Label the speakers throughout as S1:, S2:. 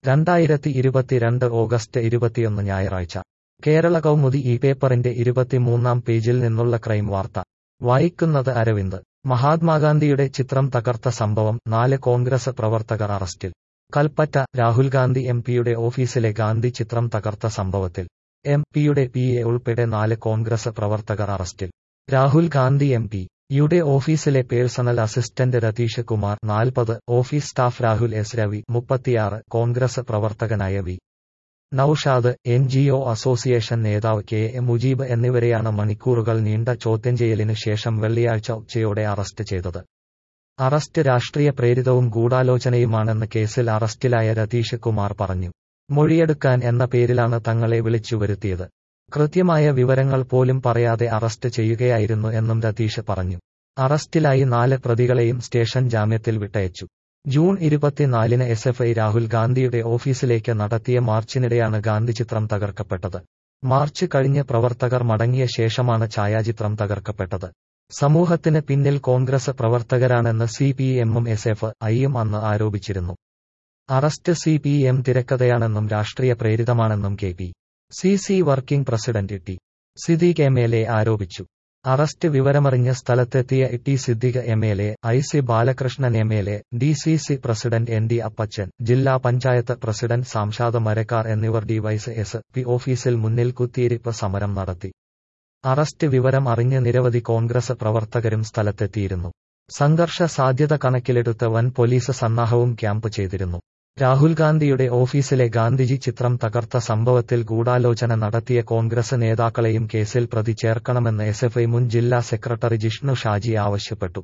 S1: രണ്ടായിരത്തി ഇരുപത്തിരണ്ട് ഓഗസ്റ്റ് ഇരുപത്തിയൊന്ന് ഞായറാഴ്ച കേരള കൗമുദി ഈ പേപ്പറിന്റെ ഇരുപത്തിമൂന്നാം പേജിൽ നിന്നുള്ള ക്രൈം വാർത്ത വായിക്കുന്നത് അരവിന്ദ് മഹാത്മാഗാന്ധിയുടെ ചിത്രം തകർത്ത സംഭവം നാല് കോൺഗ്രസ് പ്രവർത്തകർ അറസ്റ്റിൽ കൽപ്പറ്റ രാഹുൽ ഗാന്ധി എം പിയുടെ ഓഫീസിലെ ഗാന്ധി ചിത്രം തകർത്ത സംഭവത്തിൽ എം പിയുടെ പി എ ഉൾപ്പെടെ നാല് കോൺഗ്രസ് പ്രവർത്തകർ അറസ്റ്റിൽ രാഹുൽ ഗാന്ധി എം പി യുടെ ഓഫീസിലെ പേഴ്സണൽ അസിസ്റ്റന്റ് രതീഷ് കുമാർ നാൽപ്പത് office staff Rahul S Ravi മുപ്പത്തിയാറ് കോൺഗ്രസ് പ്രവർത്തകനായ V Noushad N G O association നേതാവ് കെ എ മുജീബ് എന്നിവരെയാണ് മണിക്കൂറുകൾ നീണ്ട ചോദ്യം ചെയ്യലിന് ശേഷം വെള്ളിയാഴ്ച ഉച്ചയോടെ അറസ്റ്റ് ചെയ്തത് അറസ്റ്റ് രാഷ്ട്രീയ പ്രേരിതവും ഗൂഢാലോചനയുമാണെന്ന് കേസിൽ അറസ്റ്റിലായ രതീഷ് കുമാർ പറഞ്ഞു മൊഴിയെടുക്കാൻ എന്ന പേരിലാണ് തങ്ങളെ വിളിച്ചുവരുത്തിയത് കൃത്യമായ വിവരങ്ങൾ പോലും പറയാതെ അറസ്റ്റ് ചെയ്യുകയായിരുന്നു എന്നും രതീഷ് പറഞ്ഞു അറസ്റ്റിലായി നാല് പ്രതികളെയും സ്റ്റേഷൻ ജാമ്യത്തിൽ വിട്ടയച്ചു ജൂൺ ഇരുപത്തിനാലിന് എസ് എഫ് ഐ രാഹുൽ ഗാന്ധിയുടെ ഓഫീസിലേക്ക് നടത്തിയ മാർച്ചിനിടെയാണ് ഗാന്ധി ചിത്രം തകർക്കപ്പെട്ടത് മാർച്ച് കഴിഞ്ഞ് പ്രവർത്തകർ മടങ്ങിയ ശേഷമാണ് ഛായാചിത്രം തകർക്കപ്പെട്ടത് സമൂഹത്തിന് പിന്നിൽ കോൺഗ്രസ് പ്രവർത്തകരാണെന്ന് സി പി എമ്മും എസ് എഫ് ഐയും അന്ന് ആരോപിച്ചിരുന്നു അറസ്റ്റ് സി പി എം തിരക്കഥയാണെന്നും രാഷ്ട്രീയ പ്രേരിതമാണെന്നും K P C C working president T Siddique M L A ആരോപിച്ചു അറസ്റ്റ് വിവരമറിഞ്ഞ സ്ഥലത്തെത്തിയ T Siddique M L A I C Balakrishnan M L A D C C president N D Appachan ജില്ലാ പഞ്ചായത്ത് പ്രസിഡന്റ് സാംഷാദ് മരക്കാർ എന്നിവർ device S P ഓഫീസിൽ മുന്നിൽ കുത്തിയിരിപ്പ് സമരം നടത്തി അറസ്റ്റ് വിവരം അറിഞ്ഞ് നിരവധി കോൺഗ്രസ് പ്രവർത്തകരും സ്ഥലത്തെത്തിയിരുന്നു സംഘർഷ സാധ്യത കണക്കിലെടുത്ത് വൻ പോലീസ് സന്നാഹവും ക്യാമ്പ് ചെയ്തിരുന്നു രാഹുൽ ഗാന്ധിയുടെ ഓഫീസിലെ ഗാന്ധിജി ചിത്രം തകർത്ത സംഭവത്തിൽ ഗൂഢാലോചന നടത്തിയ കോൺഗ്രസ് നേതാക്കളെയും കേസിൽ പ്രതി ചേർക്കണമെന്ന് എസ് എഫ് ഐ മുൻ ജില്ലാ സെക്രട്ടറി ജിഷ്ണു ഷാജി ആവശ്യപ്പെട്ടു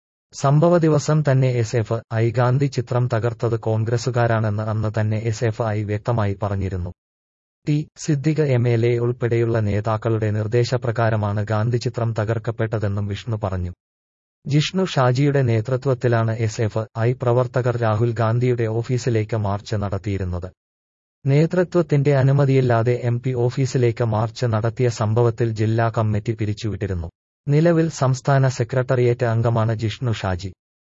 S1: സംഭവ ദിവസം തന്നെ എസ് എഫ് ഐ ഗാന്ധി ചിത്രം തകർത്തത് കോൺഗ്രസുകാരാണെന്ന് അന്ന് തന്നെ എസ് എഫ് ഐ വ്യക്തമായി പറഞ്ഞിരുന്നു T Siddique M L A ഉൾപ്പെടെയുള്ള നേതാക്കളുടെ നിർദ്ദേശപ്രകാരമാണ് ഗാന്ധി ചിത്രം തകർക്കപ്പെട്ടതെന്നും വിഷ്ണു പറഞ്ഞു ജിഷ്ണു ഷാജിയുടെ നേതൃത്വത്തിലാണ് എസ് എഫ് ഐ പ്രവർത്തകർ രാഹുൽ ഗാന്ധിയുടെ ഓഫീസിലേക്ക് മാർച്ച് നടത്തിയിരുന്നത് നേതൃത്വത്തിന്റെ അനുമതിയില്ലാതെ എം പി ഓഫീസിലേക്ക് മാർച്ച് നടത്തിയ സംഭവത്തിൽ ജില്ലാ കമ്മിറ്റി പിരിച്ചുവിട്ടിരുന്നു നിലവിൽ സംസ്ഥാന സെക്രട്ടേറിയറ്റ് അംഗമാണ് ജിഷ്ണു ഷാജി